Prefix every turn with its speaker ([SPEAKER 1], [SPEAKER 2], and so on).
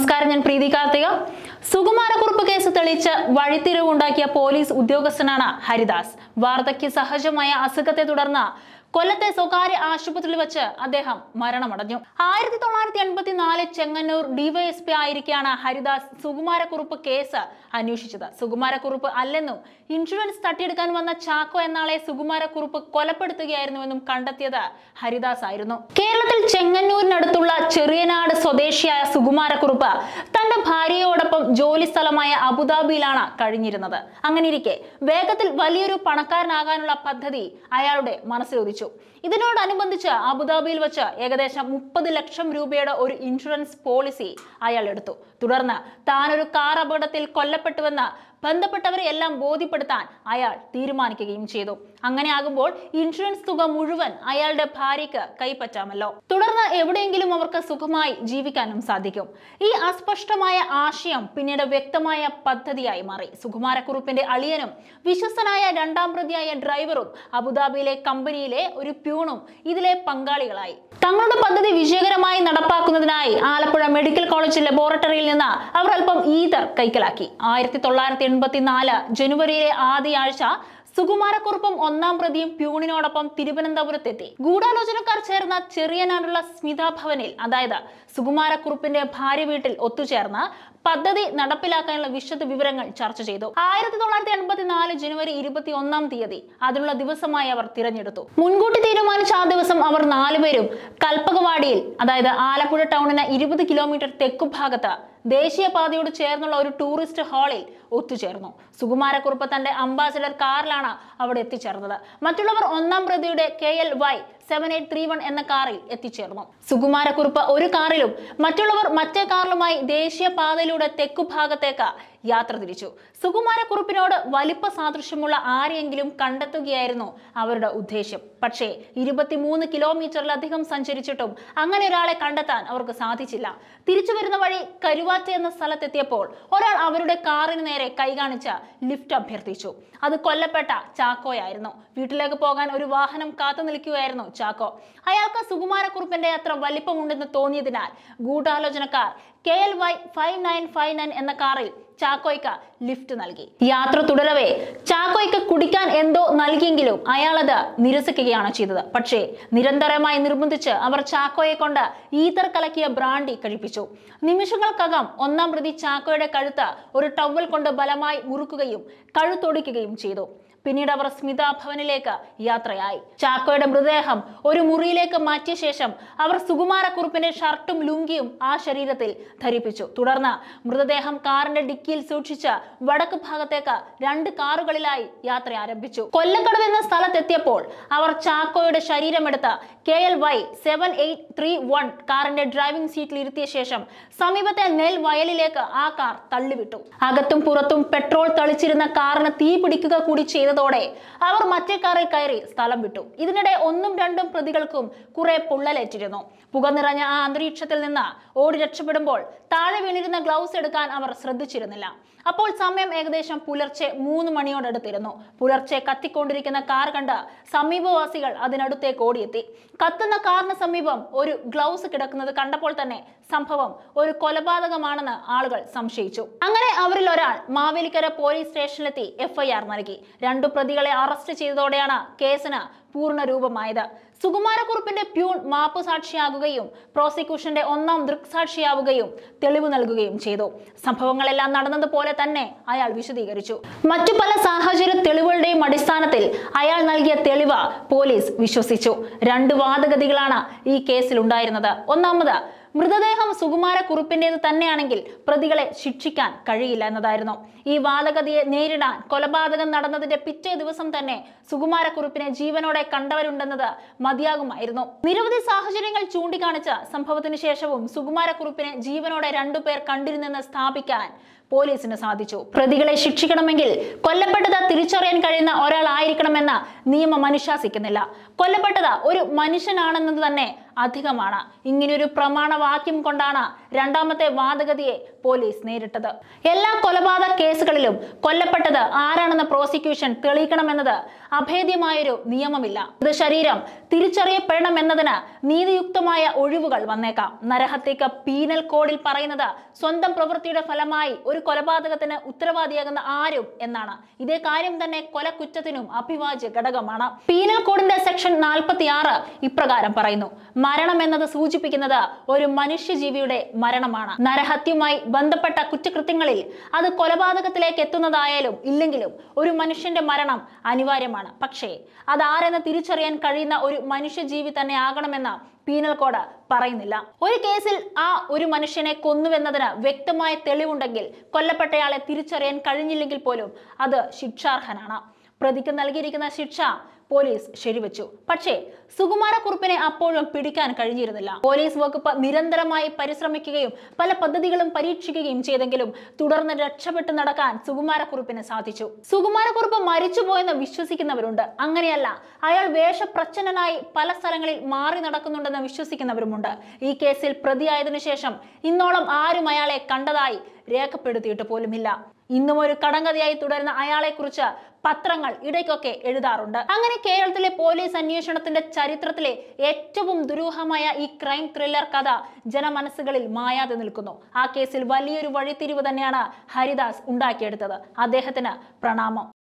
[SPEAKER 1] നമസ്കാരം ഞാൻ പ്രീതി കാർത്തിക സുകുമാരക്കുറുപ്പ് കേസ് തെളിയിച്ച് വഴിത്തിരിവുണ്ടാക്കിയ പോലീസ് ഉദ്യോഗസ്ഥനാണ് ഹരിദാസ് വാർദ്ധക്യ സഹജമായ അസുഖത്തെ തുടർന്ന് കൊല്ലത്തെ സ്വകാര്യ ആശുപത്രിയിൽ വെച്ച് അദ്ദേഹം മരണമടഞ്ഞു ആയിരത്തി തൊള്ളായിരത്തി എൺപത്തി നാല് ചെങ്ങന്നൂർ ഡിവൈഎസ്പി ആയിരിക്കെയാണ് ഹരിദാസ് സുകുമാരക്കുറുപ്പ് കേസ് അന്വേഷിച്ചത് സുകുമാരക്കുറുപ്പ് അല്ലെന്നും ഇൻഷുറൻസ് തട്ടിയെടുക്കാൻ വന്ന ചാക്കോ എന്നാളെ സുകുമാരക്കുറുപ്പ് കൊലപ്പെടുത്തുകയായിരുന്നുവെന്നും കണ്ടെത്തിയത് ഹരിദാസ് ആയിരുന്നു കേരളത്തിൽ ചെങ്ങന്നൂരിനടുത്തുള്ള ചെറിയനാട് സ്വദേശിയായ സുകുമാരക്കുറുപ്പ് തന്റെ ഭാര്യയോടൊപ്പം ജോലി സ്ഥലമായ അബുദാബിയിലാണ് കഴിഞ്ഞിരുന്നത് അങ്ങനെയിരിക്കെ വേഗത്തിൽ വലിയൊരു പണക്കാരനാകാനുള്ള പദ്ധതി അയാളുടെ മനസ്സിലുദിച്ചു ഇതിനോടനുബന്ധിച്ച് അബുദാബിയിൽ വെച്ച് ഏകദേശം മുപ്പത് ലക്ഷം രൂപയുടെ ഒരു ഇൻഷുറൻസ് പോളിസി അയാൾ എടുത്തു തുടർന്ന് താനൊരു കാർ അപകടത്തിൽ കൊല്ലപ്പെട്ടുവെന്ന് ബന്ധപ്പെട്ടവരെ എല്ലാം ബോധ്യപ്പെടുത്താൻ അയാൾ തീരുമാനിക്കുകയും ചെയ്തു അങ്ങനെ ആകുമ്പോൾ ഇൻഷുറൻസ് തുക മുഴുവൻ അയാളുടെ ഭാര്യയ്ക്ക് കൈപ്പറ്റാമല്ലോ തുടർന്ന് എവിടെയെങ്കിലും അവർക്ക് സുഖമായി ജീവിക്കാനും സാധിക്കും ഈ അസ്പഷ്ടമായ ആശയം പിന്നീട് വ്യക്തമായ പദ്ധതിയായി മാറി സുകുമാരക്കുറുപ്പിന്റെ അളിയനും വിശ്വസ്തനായ രണ്ടാം പ്രതിയായ ഡ്രൈവറും അബുദാബിയിലെ കമ്പനിയിലെ ഒരു പ്യൂണും ഇതിലെ പങ്കാളികളായി തങ്ങളുടെ പദ്ധതി വിജയകരമായി നടപ്പാക്കുന്നതിനായി ആലപ്പുഴ മെഡിക്കൽ കോളേജ് ലബോറട്ടറിയിൽ നിന്ന് അവർ അല്പം ഈതർ കൈക്കലാക്കി ആയിരത്തി തൊള്ളായിരത്തി എൺപത്തിനാല് ജനുവരിയിലെ ആദ്യ ആഴ്ച സുകുമാരക്കുറുപ്പും ഒന്നാം പ്രതിയും പ്യൂണിനോടൊപ്പം തിരുവനന്തപുരത്തെത്തി ഗൂഢാലോചനക്കാർ ചേർന്ന ചെറിയനാടുള്ള സ്മിത ഭവനിൽ അതായത് സുകുമാരക്കുറുപ്പിന്റെ ഭാര്യ വീട്ടിൽ ഒത്തുചേർന്ന് പദ്ധതി നടപ്പിലാക്കാനുള്ള വിശദ വിവരങ്ങൾ ചർച്ച ചെയ്തു ആയിരത്തി തൊള്ളായിരത്തി എൺപത്തിനാല് ജനുവരി ഇരുപത്തി ഒന്നാം തീയതി അതിനുള്ള ദിവസമായി അവർ തിരഞ്ഞെടുത്തു മുൻകൂട്ടി തീരുമാനിച്ച ആ ദിവസം അവർ നാലുപേരും കൽപ്പകവാടിയിൽ അതായത് ആലപ്പുഴ ടൗണിന് ഇരുപത് കിലോമീറ്റർ തെക്കുഭാഗത്ത് ദേശീയപാതയോട് ചേർന്നുള്ള ഒരു ടൂറിസ്റ്റ് ഹാളിൽ ഒത്തുചേർന്നു സുകുമാരക്കുറുപ്പ് തന്റെ അംബാസഡർ കാറിലാണ് അവിടെ എത്തിച്ചേർന്നത് മറ്റുള്ളവർ ഒന്നാം പ്രതിയുടെ K L Y seven eight three one എന്ന കാറിൽ എത്തിച്ചേർന്നു സുകുമാരക്കുറുപ്പ് ഒരു കാറിലും മറ്റുള്ളവർ മറ്റേ കാറിലുമായി ദേശീയപാതയിലൂടെ തെക്കുഭാഗത്തേക്ക് യാത്ര തിരിച്ചു സുകുമാരക്കുറുപ്പിനോട് വലിപ്പ സാദൃശ്യമുള്ള ആരെയെങ്കിലും കണ്ടെത്തുകയായിരുന്നു അവരുടെ ഉദ്ദേശ്യം പക്ഷേ ഇരുപത്തിമൂന്ന് കിലോമീറ്ററിലധികം സഞ്ചരിച്ചിട്ടും അങ്ങനെ ഒരാളെ കണ്ടെത്താൻ അവർക്ക് സാധിച്ചില്ല തിരിച്ചു വരുന്ന വഴി കരുവാറ്റ എന്ന സ്ഥലത്തെത്തിയപ്പോൾ ഒരാൾ അവരുടെ കാറിന് നേരെ കൈകാണിച്ച് ലിഫ്റ്റ് അഭ്യർത്ഥിച്ചു അത് കൊല്ലപ്പെട്ട ചാക്കോയായിരുന്നു വീട്ടിലേക്ക് പോകാൻ ഒരു വാഹനം കാത്തു നിൽക്കുകയായിരുന്നു ചാക്കോ അയാൾക്ക് സുകുമാരക്കുറുപ്പിന്റെ അത്ര വലിപ്പമുണ്ടെന്ന് തോന്നിയതിനാൽ ഗൂഢാലോചനക്കാർ K L Y five nine five nine എന്ന കാറിൽ ചാക്കോയ്ക്ക് ലിഫ്റ്റ് നൽകി യാത്ര തുടരവേ ചാക്കോയ്ക്ക് കുടിക്കാൻ എന്തോ നൽകിയെങ്കിലും അയാൾ അത് നിരസിക്കുകയാണ് ചെയ്തത് പക്ഷേ നിരന്തരമായി നിർബന്ധിച്ച് അവർ ചാക്കോയെ കൊണ്ട് ഈതർ കലക്കിയ ബ്രാൻഡി കഴിപ്പിച്ചു നിമിഷങ്ങൾക്കകം ഒന്നാം പ്രതി ചാക്കോയുടെ കഴുത്ത് ഒരു ടവൽ കൊണ്ട് ബലമായി മുറുക്കുകയും കഴുത്തൊടിക്കുകയും ചെയ്തു പിന്നീട് അവർ സ്മിത ഭവനിലേക്ക് യാത്രയായി ചാക്കോയുടെ മൃതദേഹം ഒരു മുറിയിലേക്ക് മാറ്റിയ ശേഷം അവർ സുകുമാരക്കുറുപ്പിന്റെ ഷർട്ടും ലുങ്കിയും ആ ശരീരത്തിൽ ധരിപ്പിച്ചു തുടർന്ന് മൃതദേഹം കാറിന്റെ ഡിക്കിയിൽ സൂക്ഷിച്ച് വടക്ക് ഭാഗത്തേക്ക് രണ്ട് കാറുകളിലായി യാത്ര ആരംഭിച്ചു കൊല്ലക്കടവ് എന്ന സ്ഥലത്തെത്തിയപ്പോൾ അവർ ചാക്കോയുടെ ശരീരമെടുത്ത് K L Y seven eight three one കാറിന്റെ ഡ്രൈവിംഗ് സീറ്റിൽ ഇരുത്തിയ ശേഷം സമീപത്തെ നെൽ വയലിലേക്ക് ആ കാർ തള്ളിവിട്ടു അകത്തും പുറത്തും പെട്രോൾ തളിച്ചിരുന്ന കാറിന് തീ പിടിക്കുക കൂടി ചെയ്തതോടെ അവർ മറ്റേ കാറിൽ കയറി സ്ഥലം വിട്ടു ഇതിനിടെ ഒന്നും രണ്ടും പ്രതികൾക്കും കുറെ പൊള്ളലേറ്റിരുന്നു പുക നിറഞ്ഞ ആ അന്തരീക്ഷത്തിൽ നിന്ന് ഓടി രക്ഷപ്പെടുമ്പോൾ താഴെ വീണിരുന്ന ഗ്ലൗസ് എടുക്കാൻ അവർ ശ്രദ്ധിച്ചിരുന്നില്ല അപ്പോൾ സമയം ഏകദേശം പുലർച്ചെ മൂന്ന് മണിയോടടുത്തിരുന്നു പുലർച്ചെ കത്തിക്കൊണ്ടിരിക്കുന്ന കാർ കണ്ട് സമീപവാസികൾ അതിനടുത്തേക്ക് ഓടിയെത്തി കത്തുന്ന കാറിന് സമീപം ഒരു ഗ്ലൗസ് കിടക്കുന്നത് കണ്ടപ്പോൾ തന്നെ സംഭവം ഒരു കൊലപാതകമാണെന്ന് ആളുകൾ സംശയിച്ചു അങ്ങനെ അവരിൽ ഒരാൾ മാവേലിക്കര പോലീസ് സ്റ്റേഷനിലെത്തി എഫ്ഐആർ നൽകി രണ്ടു പ്രതികളെ അറസ്റ്റ് ചെയ്തതോടെയാണ് കേസിന് പൂർണ്ണ രൂപമായത് സുകുമാരക്കുറുപ്പിന്റെ പ്യൂൺ മാപ്പു സാക്ഷിയാകുകയും പ്രോസിക്യൂഷന്റെ ഒന്നാം ദൃക്സാക്ഷിയാവുകയും തെളിവ് നൽകുകയും ചെയ്തു സംഭവങ്ങളെല്ലാം നടന്നതുപോലെ തന്നെ അയാൾ വിശദീകരിച്ചു മറ്റു പല സാഹചര്യ തെളിവുകളുടെയും അടിസ്ഥാനത്തിൽ അയാൾ നൽകിയ തെളിവ് പോലീസ് വിശ്വസിച്ചു രണ്ട് വാദഗതികളാണ് ഈ കേസിൽ ഉണ്ടായിരുന്നത് ഒന്നാമത് മൃതദേഹം സുകുമാരക്കുറുപ്പിന്റേത് തന്നെയാണെങ്കിൽ പ്രതികളെ ശിക്ഷിക്കാൻ കഴിയില്ല എന്നതായിരുന്നു ഈ വാദഗതിയെ നേരിടാൻ കൊലപാതകം നടന്നതിന്റെ പിറ്റേ ദിവസം തന്നെ സുകുമാരക്കുറുപ്പിനെ ജീവനോടെ കണ്ടവരുണ്ടെന്നത് മതിയാകുമായിരുന്നു നിരവധി സാഹചര്യങ്ങൾ ചൂണ്ടിക്കാണിച്ച സംഭവത്തിന് ശേഷവും സുകുമാരക്കുറുപ്പിനെ ജീവനോടെ രണ്ടുപേർ കണ്ടിരുന്നെന്ന് സ്ഥാപിക്കാൻ പോലീസിന് സാധിച്ചു പ്രതികളെ ശിക്ഷിക്കണമെങ്കിൽ കൊല്ലപ്പെട്ടത് തിരിച്ചറിയാൻ കഴിയുന്ന ഒരാളായിരിക്കണമെന്ന് നിയമം അനുശാസിക്കുന്നില്ല കൊല്ലപ്പെട്ടത് ഒരു മനുഷ്യനാണെന്നത് തന്നെ അധികമാണ് ഇങ്ങനെയൊരു പ്രമാണവാക്യം കൊണ്ടാണ് രണ്ടാമത്തെ വാദഗതിയെ പോലീസ് നേരിട്ടത് എല്ലാ കൊലപാതക കേസുകളിലും കൊല്ലപ്പെട്ടത് ആരാണെന്ന് പ്രോസിക്യൂഷൻ തെളിയിക്കണമെന്നത് അഭേദ്യമായൊരു നിയമമില്ല ഇത് ശരീരം തിരിച്ചറിയപ്പെടണമെന്നതിന് നീതിയുക്തമായ ഒഴിവുകൾ വന്നേക്കാം നരഹത്യക്ക് പീനൽ കോഡിൽ പറയുന്നത് സ്വന്തം പ്രവൃത്തിയുടെ ഫലമായി ഒരു കൊലപാതകത്തിന് ഉത്തരവാദിയാകുന്ന ആരും എന്നാണ് ഇതേ കാര്യം തന്നെ കൊലക്കുറ്റത്തിനും അഭിവാജ്യ ഘടകമാണ് പീനൽ കോഡിന്റെ സെക്ഷൻ നാൽപ്പത്തി ആറ് ഇപ്രകാരം പറയുന്നു മരണം എന്നത് സൂചിപ്പിക്കുന്നത് ഒരു മനുഷ്യജീവിയുടെ മരണമാണ് നരഹത്യയുമായി ബന്ധപ്പെട്ട കുറ്റകൃത്യങ്ങളിൽ അത് കൊലപാതകത്തിലേക്ക് എത്തുന്നതായാലും ഇല്ലെങ്കിലും ഒരു മനുഷ്യന്റെ മരണം അനിവാര്യമാണ് പക്ഷേ അതാരെന്ന് തിരിച്ചറിയാൻ കഴിയുന്ന ഒരു മനുഷ്യജീവി തന്നെ ആകണമെന്ന് പീനൽ കോഡ് പറയുന്നില്ല ഒരു കേസിൽ ആ ഒരു മനുഷ്യനെ കൊന്നുവെന്നതിന് വ്യക്തമായ തെളിവുണ്ടെങ്കിൽ കൊല്ലപ്പെട്ടയാളെ തിരിച്ചറിയാൻ കഴിഞ്ഞില്ലെങ്കിൽ പോലും അത് ശിക്ഷാർഹനാണ് പ്രതിക്ക് നൽകിയിരിക്കുന്ന ശിക്ഷ പോലീസ് ശരിവെച്ചു പക്ഷേ സുകുമാരക്കുറുപ്പിനെ അപ്പോഴും പിടിക്കാൻ കഴിഞ്ഞിരുന്നില്ല പോലീസ് വകുപ്പ് നിരന്തരമായി പരിശ്രമിക്കുകയും പല പദ്ധതികളും പരീക്ഷിക്കുകയും ചെയ്തെങ്കിലും തുടർന്ന് രക്ഷപ്പെട്ടു നടക്കാൻ സുകുമാരക്കുറുപ്പിന് സാധിച്ചു സുകുമാരക്കുറുപ്പ് മരിച്ചുപോയെന്ന് വിശ്വസിക്കുന്നവരുണ്ട് അങ്ങനെയല്ല അയാൾ വേഷപ്രച്ഛന്നനായി പല സ്ഥലങ്ങളിൽ മാറി നടക്കുന്നുണ്ടെന്ന് വിശ്വസിക്കുന്നവരുമുണ്ട് ഈ കേസിൽ പ്രതിയായതിനു ശേഷം ഇന്നോളം ആരും അയാളെ കണ്ടതായി രേഖപ്പെടുത്തിയിട്ട് പോലുമില്ല ഇന്നും ഒരു കടങ്കഥയായി തുടരുന്ന അയാളെക്കുറിച്ച് പത്രങ്ങൾ ഇടയ്ക്കൊക്കെ എഴുതാറുണ്ട് അങ്ങനെ കേരളത്തിലെ പോലീസ് അന്വേഷണത്തിന്റെ ചരിത്രത്തിലെ ഏറ്റവും ദുരൂഹമായ ഈ ക്രൈം ത്രില്ലർ കഥ ജനമനസ്സുകളിൽ മായാതെ നിൽക്കുന്നു ആ കേസിൽ വലിയൊരു വഴിത്തിരിവ് തന്നെയാണ് ഹരിദാസ് ഉണ്ടാക്കിയെടുത്തത് അദ്ദേഹത്തിന് പ്രണാമം